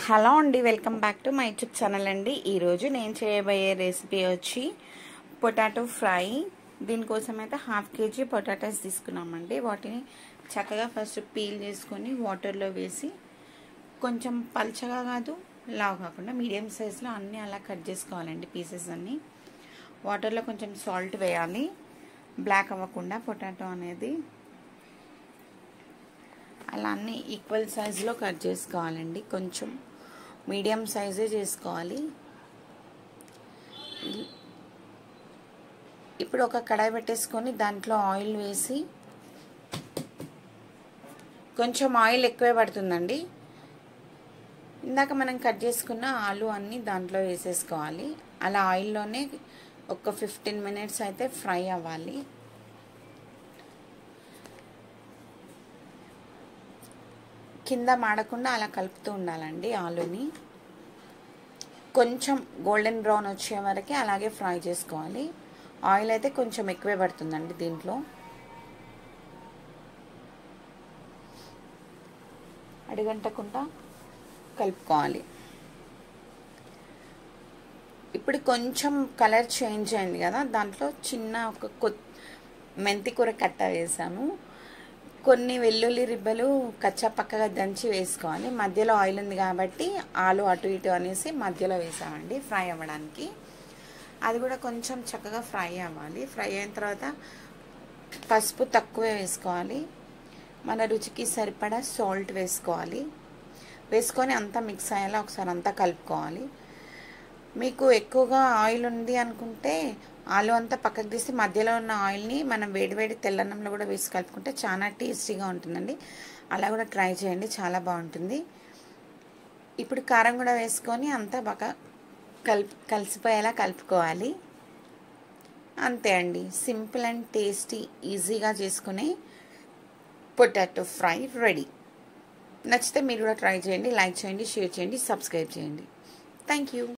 hello అండి welcome back to my YouTube channel అండి ఈరోజు నేను చేయబోయే రెసిపీ వచ్చి పొటాటో ఫ్రై దీనికోసం అయితే హాఫ్ కేజీ పొటాటోస్ తీసుకున్నామండి వాటిని చక్కగా ఫస్ట్ పీల్ చేసుకొని వాటర్లో వేసి కొంచెం పల్చగా కాదు లావు కాకుండా మీడియం సైజులో అన్నీ అలా కట్ చేసుకోవాలండి పీసెస్ అన్నీ వాటర్లో కొంచెం సాల్ట్ వేయాలి బ్లాక్ అవ్వకుండా పొటాటో అనేది అలా అన్నీ ఈక్వల్ సైజులో కట్ చేసుకోవాలండి కొంచెం మీడియం సైజే చేసుకోవాలి ఇప్పుడు ఒక కడాయి పెట్టేసుకొని దాంట్లో ఆయిల్ వేసి కొంచెం ఆయిల్ ఎక్కువే పడుతుందండి ఇందాక మనం కట్ చేసుకున్న ఆలు అన్నీ దాంట్లో వేసేసుకోవాలి అలా ఆయిల్లోనే ఒక ఫిఫ్టీన్ మినిట్స్ అయితే ఫ్రై అవ్వాలి కింద మాడకుండా అలా కలుపుతూ ఉండాలండి ఆలుని కొంచెం గోల్డెన్ బ్రౌన్ వచ్చే వరకు అలాగే ఫ్రై చేసుకోవాలి ఆయిల్ అయితే కొంచెం ఎక్కువే పడుతుందండి దీంట్లో అడిగంటకుండా కలుపుకోవాలి ఇప్పుడు కొంచెం కలర్ చేంజ్ అయింది కదా దాంట్లో చిన్న ఒక కొ మెంతి కూర కట్ట వేసాము కొన్ని వెల్లుల్లి రిబ్బలు కచ్చా పక్కగా దంచి వేసుకోవాలి మధ్యలో ఆయిల్ ఉంది కాబట్టి ఆలు అటు ఇటు అనేసి మధ్యలో వేసామండి ఫ్రై అవ్వడానికి అది కూడా కొంచెం చక్కగా ఫ్రై అవ్వాలి ఫ్రై అయిన తర్వాత పసుపు తక్కువే వేసుకోవాలి మన రుచికి సరిపడా సాల్ట్ వేసుకోవాలి వేసుకొని అంతా మిక్స్ అయ్యేలా ఒకసారి అంతా కలుపుకోవాలి మీకు ఎక్కువగా ఆయిల్ ఉంది అనుకుంటే ఆలు అంతా పక్కకు తీసి మధ్యలో ఉన్న ఆయిల్ని మనం వేడివేడి తెల్లన్నంలో కూడా వేసి కలుపుకుంటే చాలా టేస్టీగా ఉంటుందండి అలా కూడా ట్రై చేయండి చాలా బాగుంటుంది ఇప్పుడు కారం కూడా వేసుకొని అంతా బాగా కలిపి కలిసిపోయేలా కలుపుకోవాలి అంతే అండి సింపుల్ అండ్ టేస్టీ ఈజీగా చేసుకునే పొటాటో ఫ్రై రెడీ నచ్చితే మీరు కూడా ట్రై చేయండి లైక్ చేయండి షేర్ చేయండి సబ్స్క్రైబ్ చేయండి థ్యాంక్ యూ